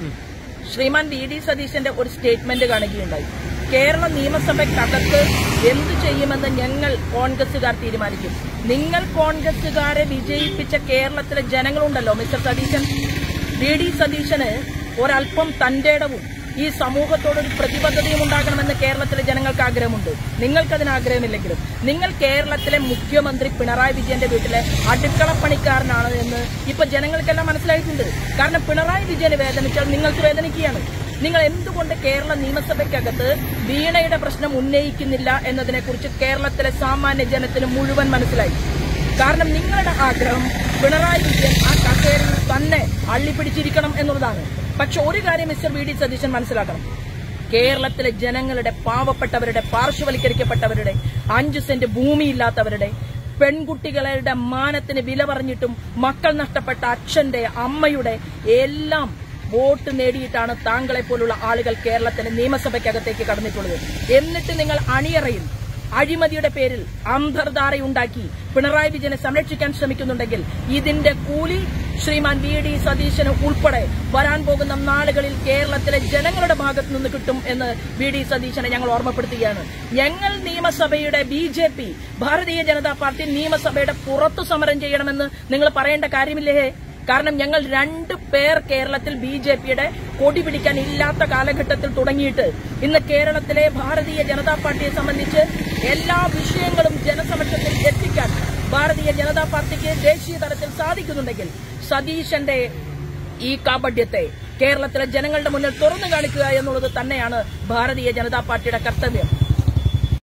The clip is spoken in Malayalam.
ശ്രീമാൻ വി ഡി സതീശന്റെ ഒരു സ്റ്റേറ്റ്മെന്റ് കാണുകയുണ്ടായി കേരള നിയമസഭയ്ക്കകത്ത് എന്തു ചെയ്യുമെന്ന് ഞങ്ങൾ കോൺഗ്രസുകാർ തീരുമാനിക്കും നിങ്ങൾ കോൺഗ്രസുകാരെ വിജയിപ്പിച്ച കേരളത്തിലെ ജനങ്ങളുണ്ടല്ലോ മിസ്റ്റർ സതീശൻ വി ഡി സതീശന് ഒരല്പം തന്റേടവും ഈ സമൂഹത്തോടൊരു പ്രതിബദ്ധതയും ഉണ്ടാകണമെന്ന് കേരളത്തിലെ ജനങ്ങൾക്ക് ആഗ്രഹമുണ്ട് നിങ്ങൾക്കതിന് ആഗ്രഹമില്ലെങ്കിലും നിങ്ങൾ കേരളത്തിലെ മുഖ്യമന്ത്രി പിണറായി വിജയന്റെ വീട്ടിലെ അടുക്കള പണിക്കാരനാണ് എന്ന് ഇപ്പൊ ജനങ്ങൾക്കെല്ലാം മനസ്സിലായിട്ടുണ്ട് കാരണം പിണറായി വിജയന് വേദനിച്ചാൽ നിങ്ങൾക്ക് വേദനിക്കുകയാണ് നിങ്ങൾ എന്തുകൊണ്ട് കേരള നിയമസഭയ്ക്കകത്ത് വീണയുടെ പ്രശ്നം ഉന്നയിക്കുന്നില്ല എന്നതിനെക്കുറിച്ച് കേരളത്തിലെ സാമാന്യ ജനത്തിന് മുഴുവൻ മനസ്സിലായി കാരണം നിങ്ങളുടെ ആഗ്രഹം പിണറായി വിജയൻ ആ കസേരയിൽ തന്നെ അള്ളിപ്പിടിച്ചിരിക്കണം എന്നുള്ളതാണ് പക്ഷെ ഒരു കാര്യം മിസ്റ്റർ വി ഡി സതീശൻ മനസ്സിലാക്കണം കേരളത്തിലെ ജനങ്ങളുടെ പാവപ്പെട്ടവരുടെ പാർശ്വവൽക്കരിക്കപ്പെട്ടവരുടെ അഞ്ചു സെന്റ് ഭൂമിയില്ലാത്തവരുടെ പെൺകുട്ടികളുടെ മാനത്തിന് വില പറഞ്ഞിട്ടും മക്കൾ നഷ്ടപ്പെട്ട അച്ഛന്റെ അമ്മയുടെ എല്ലാം വോട്ട് നേടിയിട്ടാണ് താങ്കളെ പോലുള്ള ആളുകൾ കേരളത്തിലെ നിയമസഭയ്ക്കകത്തേക്ക് കടന്നിട്ടുള്ളത് എന്നിട്ട് നിങ്ങൾ അണിയറയിൽ അഴിമതിയുടെ പേരിൽ അന്തർധാരയുണ്ടാക്കി പിണറായി വിജയനെ സംരക്ഷിക്കാൻ ശ്രമിക്കുന്നുണ്ടെങ്കിൽ ഇതിന്റെ കൂലി ശ്രീമാൻ വി ഡി സതീശന് ഉൾപ്പെടെ വരാൻ പോകുന്ന നാളുകളിൽ കേരളത്തിലെ ജനങ്ങളുടെ ഭാഗത്തു നിന്ന് കിട്ടും എന്ന് വി ഡി സതീശനെ ഞങ്ങൾ ഓർമ്മപ്പെടുത്തുകയാണ് ഞങ്ങൾ നിയമസഭയുടെ ബി ജെ പി ഭാരതീയ ജനതാ പാർട്ടി നിയമസഭയുടെ പുറത്തു സമരം ചെയ്യണമെന്ന് നിങ്ങൾ പറയേണ്ട കാര്യമില്ലേ കാരണം ഞങ്ങൾ രണ്ട് പേർ കേരളത്തിൽ ബി ജെ പിയുടെ കൊടി പിടിക്കാൻ ഇല്ലാത്ത കാലഘട്ടത്തിൽ തുടങ്ങിയിട്ട് ഇന്ന് കേരളത്തിലെ ഭാരതീയ ജനതാ പാർട്ടിയെ സംബന്ധിച്ച് എല്ലാ വിഷയങ്ങളും ജനസമക്ഷത്തിൽ എത്തിക്കാൻ ഭാരതീയ ജനതാ പാർട്ടിക്ക് ദേശീയ തലത്തിൽ സാധിക്കുന്നുണ്ടെങ്കിൽ സതീശന്റെ ഈ കാപട്യത്തെ കേരളത്തിലെ ജനങ്ങളുടെ മുന്നിൽ തുറന്നു കാണിക്കുക എന്നുള്ളത് തന്നെയാണ് ഭാരതീയ ജനതാ പാർട്ടിയുടെ കർത്തവ്യം